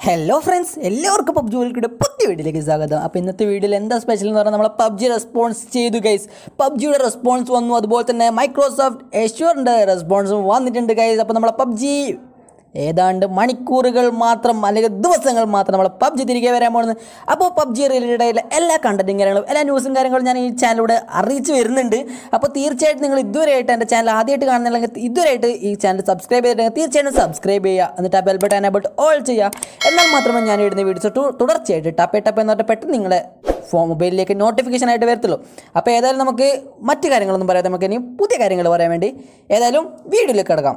Hello friends എല്ലാവർക്കും PUBG വേൾക്കിയുടെ പുതിയ വീഡിയോയിലേക്ക് സ്വാഗതം അപ്പോൾ ഇന്നത്തെ വീഡിയോയിൽ എന്താ സ്പെഷ്യൽ എന്ന് പറഞ്ഞാൽ നമ്മൾ പബ്ജി റെസ്പോൺസ് ചെയ്തു ഗൈസ് പബ്ജിയുടെ റെസ്പോൺസ് വന്നു അതുപോലെ തന്നെ മൈക്രോസോഫ്റ്റ് എഷ്യൂറിൻ്റെ റെസ്പോൺസും വന്നിട്ടുണ്ട് ഗൈസ് അപ്പോൾ നമ്മളെ പബ്ജി ഏതാണ്ട് മണിക്കൂറുകൾ മാത്രം അല്ലെങ്കിൽ ദിവസങ്ങൾ മാത്രം നമ്മൾ പബ്ജി തിരികെ വരാൻ പോകുന്നത് അപ്പോൾ പബ്ജി റിലേറ്റഡ് ആയിട്ടുള്ള എല്ലാ കണ്ടന്റും കാര്യങ്ങളും എല്ലാ ന്യൂസും കാര്യങ്ങളും ഞാൻ ഈ ചാനലിലൂടെ അറിയിച്ച് വരുന്നുണ്ട് അപ്പോൾ തീർച്ചയായിട്ടും നിങ്ങൾ ഇതുവരെയായിട്ട് എൻ്റെ ചാനൽ ആദ്യമായിട്ട് കാണുന്നില്ലെങ്കിൽ ഇതുവരെയായിട്ട് ഈ ചാനൽ സബ്സ്ക്രൈബ് ചെയ്തിട്ടുണ്ടെങ്കിൽ തീർച്ചയായിട്ടും സബ്സ്ക്രൈബ് ചെയ്യുക എന്നിട്ട് ആ ബെൽ ബട്ടൺ എനേബിൾ ഓൾ ചെയ്യുക എന്നാൽ മാത്രമേ ഞാൻ ഇടുന്ന വീഡിയോസ് തുടർച്ചയായിട്ട് ടപ്പേ ടപ്പേ എന്ന് പറഞ്ഞാൽ പെട്ടെന്ന് നിങ്ങളെ ഫോൺ മൊബൈലിലേക്ക് നോട്ടിഫിക്കേഷൻ ആയിട്ട് വരത്തുള്ളൂ അപ്പോൾ ഏതായാലും നമുക്ക് മറ്റു കാര്യങ്ങളൊന്നും പറയാതെ നമുക്ക് ഇനി പുതിയ കാര്യങ്ങൾ പറയാൻ വേണ്ടി ഏതായാലും വീഡിയോയിലേക്ക് കിടക്കാം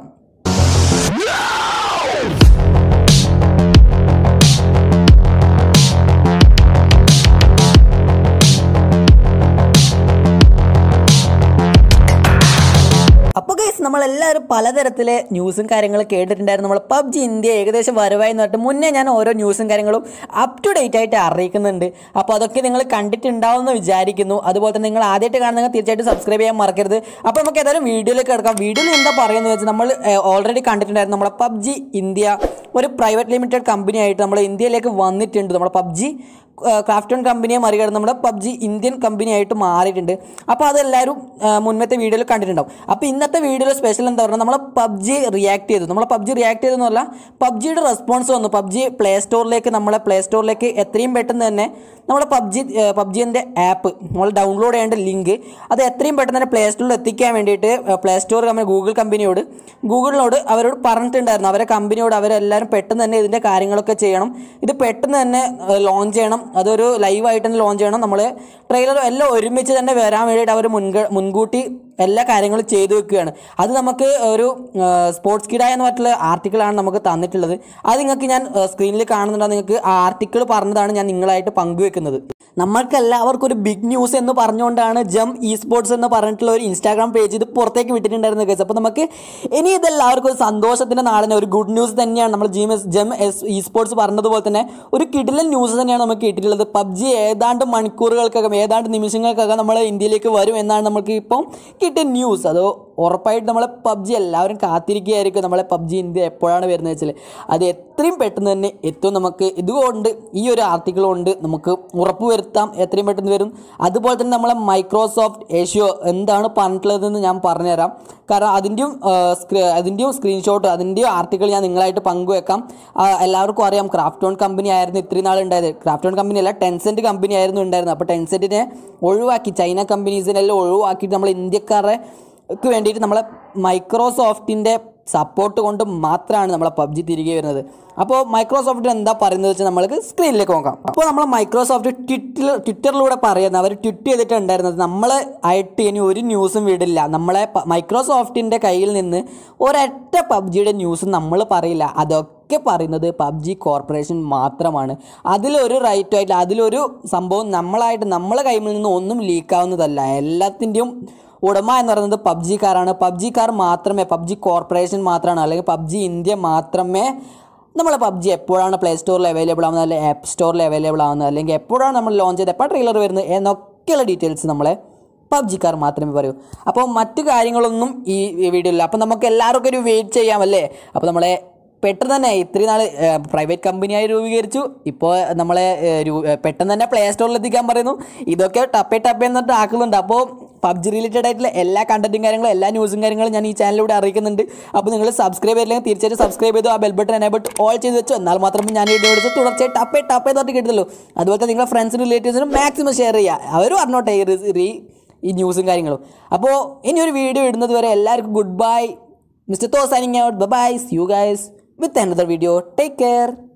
അപ്പോൾ ഗൈസ് നമ്മളെല്ലാവരും പലതരത്തിലെ ന്യൂസും കാര്യങ്ങളും കേട്ടിട്ടുണ്ടായിരുന്നു നമ്മൾ പബ്ജി ഇന്ത്യ ഏകദേശം വരവായി എന്ന് പറഞ്ഞിട്ട് മുന്നേ ഞാൻ ഓരോ ന്യൂസും കാര്യങ്ങളും അപ് ടു ഡേറ്റ് ആയിട്ട് അറിയിക്കുന്നുണ്ട് അപ്പോൾ അതൊക്കെ നിങ്ങൾ കണ്ടിട്ടുണ്ടാവുമെന്ന് വിചാരിക്കുന്നു അതുപോലെ തന്നെ നിങ്ങൾ ആദ്യമായിട്ട് കാണുന്നെങ്കിൽ തീർച്ചയായിട്ടും സബ്സ്ക്രൈബ് ചെയ്യാൻ മറക്കരുത് അപ്പോൾ നമുക്ക് ഏതായാലും വീഡിയോയിലേക്ക് കിടക്കാം വീഡിയോയിൽ എന്താ പറയുന്നത് വെച്ചാൽ നമ്മൾ ഓൾറെഡി കണ്ടിട്ടുണ്ടായിരുന്നു നമ്മളെ പബ്ജി ഇന്ത്യ ഒരു പ്രൈവറ്റ് ലിമിറ്റഡ് കമ്പനി ആയിട്ട് നമ്മൾ ഇന്ത്യയിലേക്ക് വന്നിട്ടുണ്ട് നമ്മുടെ പബ്ജി ക്രാഫ്റ്റൺ കമ്പനിയെ മറികടന്ന് നമ്മുടെ പബ്ജി ഇന്ത്യൻ കമ്പനി ആയിട്ട് മാറിയിട്ടുണ്ട് അപ്പോൾ അതെല്ലാവരും ആ, മുൻപത്തെ വീഡിയോയിൽ കണ്ടിട്ടുണ്ടാവും അപ്പോൾ ഇന്നത്തെ വീഡിയോയിൽ സ്പെഷ്യൽ എന്താ പറയുക നമ്മൾ പബ്ജി റിയാക്ട് ചെയ്തു നമ്മൾ പബ്ജി റിയാക്ട് ചെയ്തെന്ന് പറഞ്ഞാൽ പബ്ജിയുടെ റെസ്പോൺസ് വന്നു പബ്ജി പ്ലേ സ്റ്റോറിലേക്ക് നമ്മളെ പ്ലേ സ്റ്റോറിലേക്ക് എത്രയും പെട്ടെന്ന് തന്നെ നമ്മുടെ പബ്ജി പബ്ജിൻ്റെ ആപ്പ് നമ്മൾ ഡൗൺലോഡ് ചെയ്യേണ്ട ലിങ്ക് അത് എത്രയും പെട്ടെന്ന് തന്നെ പ്ലേ സ്റ്റോറിൽ എത്തിക്കാൻ വേണ്ടിയിട്ട് പ്ലേ സ്റ്റോർ കമ്പനി ഗൂഗിൾ കമ്പനിയോട് ഗൂഗിളിനോട് അവരോട് പറഞ്ഞിട്ടുണ്ടായിരുന്നു അവരെ കമ്പനിയോട് അവരെല്ലാവരും പെട്ടെന്ന് തന്നെ ഇതിൻ്റെ കാര്യങ്ങളൊക്കെ ചെയ്യണം ഇത് പെട്ടെന്ന് തന്നെ ലോഞ്ച് ചെയ്യണം അതൊരു ലൈവായിട്ട് തന്നെ ലോഞ്ച് ചെയ്യണം നമ്മൾ ട്രെയിലർ എല്ലാം ഒരുമിച്ച് തന്നെ വരാൻ വേണ്ടിയിട്ട് അവർ മുൻക മുൻകൂട്ടി എല്ലാ കാര്യങ്ങളും ചെയ്തു വെക്കുകയാണ് അത് നമുക്ക് ഒരു സ്പോർട്സ് കിഡ എന്ന് പറഞ്ഞിട്ടുള്ള ആർട്ടിക്കിളാണ് നമുക്ക് തന്നിട്ടുള്ളത് അത് നിങ്ങൾക്ക് ഞാൻ സ്ക്രീനിൽ കാണുന്നുണ്ടാകും നിങ്ങൾക്ക് ആ ആർട്ടിക്കിൾ പറഞ്ഞതാണ് ഞാൻ നിങ്ങളായിട്ട് പങ്കുവെക്കുന്നത് നമ്മൾക്ക് എല്ലാവർക്കും ഒരു ബിഗ് ന്യൂസ് എന്ന് പറഞ്ഞുകൊണ്ടാണ് ജം ഇ സ്പോർട്സ് എന്ന് പറഞ്ഞിട്ടുള്ള ഒരു ഇൻസ്റ്റാഗ്രാം പേജ് ഇത് പുറത്തേക്ക് വിട്ടിട്ടുണ്ടായിരുന്നു കേസ് അപ്പോൾ നമുക്ക് ഇനി ഇതെല്ലാവർക്കും ഒരു സന്തോഷത്തിൻ്റെ നാളിന് ഒരു ഗുഡ് ന്യൂസ് തന്നെയാണ് നമ്മൾ ജിം എസ് ജം എസ് ഇ സ്പോർട്സ് പറഞ്ഞതുപോലെ തന്നെ ഒരു കിടിലൻ ന്യൂസ് തന്നെയാണ് നമുക്ക് കിട്ടിയിട്ടുള്ളത് പബ്ജി ഏതാണ്ട് മണിക്കൂറുകൾക്കകം ഏതാണ്ട് നിമിഷങ്ങൾക്കകം നമ്മൾ ഇന്ത്യയിലേക്ക് വരും എന്നാണ് നമുക്ക് ഇപ്പം കിട്ടിയ ന്യൂസ് അത് ഉറപ്പായിട്ട് നമ്മളെ പബ്ജി എല്ലാവരും കാത്തിരിക്കുകയായിരിക്കും നമ്മളെ പബ്ജി ഇന്ത്യ എപ്പോഴാണ് വരുന്നത് വെച്ചാൽ അത് എത്രയും പെട്ടെന്ന് തന്നെ എത്തും നമുക്ക് ഇതുകൊണ്ട് ഈ ഒരു ആർട്ടിക്കിൾ കൊണ്ട് നമുക്ക് ഉറപ്പ് വരുത്താം എത്രയും പെട്ടെന്ന് വരും അതുപോലെ തന്നെ നമ്മളെ മൈക്രോസോഫ്റ്റ് ഏഷ്യോ എന്താണ് പറഞ്ഞിട്ടുള്ളതെന്ന് ഞാൻ പറഞ്ഞുതരാം കാരണം അതിൻ്റെയും അതിൻ്റെയും സ്ക്രീൻഷോട്ട് അതിൻ്റെയും ആർട്ടിക്കിൾ ഞാൻ നിങ്ങളായിട്ട് പങ്കുവെക്കാം ആ, എല്ലാവർക്കും അറിയാം ക്രാഫ്റ്റ് ഓൺ കമ്പനി ആയിരുന്നു ഇത്രയും നാൾ ഉണ്ടായത് ക്രാഫ്റ്റ് ഓൺ കമ്പനി അല്ല ടെൻസെൻറ്റ് കമ്പനി ആയിരുന്നു ഉണ്ടായിരുന്നത് അപ്പോൾ ടെൻസെൻറ്റിനെ ഒഴിവാക്കി ചൈന കമ്പനീസിനെല്ലാം ഒഴിവാക്കിയിട്ട് നമ്മൾ ഇന്ത്യക്കാരെ ക്ക് വേണ്ടിയിട്ട് നമ്മളെ മൈക്രോസോഫ്റ്റിൻ്റെ സപ്പോർട്ട് കൊണ്ട് മാത്രമാണ് നമ്മളെ പബ്ജി തിരികെ വരുന്നത് അപ്പോൾ മൈക്രോസോഫ്റ്റ് എന്താ പറയുന്നത് വെച്ചാൽ നമ്മൾക്ക് സ്ക്രീനിലേക്ക് നോക്കാം അപ്പോൾ നമ്മൾ മൈക്രോസോഫ്റ്റ് ട്വിറ്റർ ട്വിറ്ററിലൂടെ പറയുന്നത് അവർ ട്വിറ്റ് ചെയ്തിട്ടുണ്ടായിരുന്നത് നമ്മൾ ആയിട്ട് ഇനി ഒരു ന്യൂസും വിടില്ല നമ്മളെ പ- മൈക്രോസോഫ്റ്റിൻ്റെ കയ്യിൽ നിന്ന് ഒരൊറ്റ പബ്ജിയുടെ ന്യൂസും നമ്മൾ പറയില്ല അതൊക്കെ പറയുന്നത് പബ്ജി കോർപ്പറേഷൻ മാത്രമാണ് അതിലൊരു റൈറ്റ് ആയിട്ട് അതിലൊരു സംഭവം നമ്മളായിട്ട് നമ്മളെ കയ്യിൽ നിന്ന് ഒന്നും ലീക്കാവുന്നതല്ല എല്ലാത്തിൻ്റെയും ഉടമ എന്ന് പറയുന്നത് പബ്ജിക്കാരാണ് പബ്ജിക്കാർ മാത്രമേ പബ്ജി കോർപ്പറേഷൻ മാത്രമാണ് അല്ലെങ്കിൽ പബ്ജി ഇന്ത്യ മാത്രമേ നമ്മളെ പബ്ജി എപ്പോഴാണ് പ്ലേ സ്റ്റോറിൽ അവൈലബിൾ ആവുന്നത് അല്ലെങ്കിൽ ആപ്പ് സ്റ്റോറിൽ അവൈലബിൾ ആവുന്നത് അല്ലെങ്കിൽ എപ്പോഴാണ് നമ്മൾ ലോഞ്ച് ചെയ്ത് എപ്പോൾ ട്രെയിലർ വരുന്നത് എന്നൊക്കെയുള്ള ഡീറ്റെയിൽസ് നമ്മളെ പബ്ജിക്കാർ മാത്രമേ പറയൂ അപ്പോൾ മറ്റു കാര്യങ്ങളൊന്നും ഈ വീഡിയോയിൽ അപ്പോൾ നമുക്ക് എല്ലാവർക്കും ഒരു വെയിറ്റ് ചെയ്യാമല്ലേ അപ്പോൾ നമ്മളെ പെട്ടെന്ന് തന്നെ ഇത്രയും നാൾ പ്രൈവറ്റ് കമ്പനിയായി രൂപീകരിച്ചു ഇപ്പോൾ നമ്മളെ ഏ, രൂ- ഏ, പെട്ടെന്ന് തന്നെ പ്ലേ സ്റ്റോറിൽ എത്തിക്കാൻ പറയുന്നു ഇതൊക്കെ ടപ്പേ ടപ്പേ എന്നിട്ട് ആക്കുന്നുണ്ട് അപ്പോൾ പബ്ജി റിലേറ്റഡ് ആയിട്ടുള്ള എല്ലാ കണ്ടന്റും കാര്യങ്ങളും എല്ലാ ന്യൂസും കാര്യങ്ങളും ഞാൻ ഈ ചാനലിലൂടെ അറിയിക്കുന്നുണ്ട് അപ്പോൾ നിങ്ങൾ സബ്സ്ക്രൈബ് ചെയ്തില്ലെങ്കിൽ തീർച്ചയായിട്ടും സബ്സ്ക്രൈബ് ചെയ്തു ആ ബെൽ ബട്ടൺ എനേബിൾ ഓൾ ചെയ്ത് വെച്ചു എന്നാൽ മാത്രമേ ഞാൻ വീഡിയോ എടുത്ത് തുടർച്ചയായി ടപ്പേ ടപ്പേ തൊട്ട് കിട്ടുള്ളൂ അതുപോലെ തന്നെ നിങ്ങളുടെ ഫ്രണ്ട്സിനും റിലേറ്റീവ്സിനും മാക്സിമം ഷെയർ ചെയ്യുക അവരും അറിഞ്ഞോട്ടെ ഈ റി- ഈ ഈ ന്യൂസും കാര്യങ്ങളും അപ്പോൾ ഇനി ഒരു വീഡിയോ ഇടുന്നത് വരെ എല്ലാവർക്കും good bye Mr. Thor signing out. Bye bye. See you guys with another video. Take care.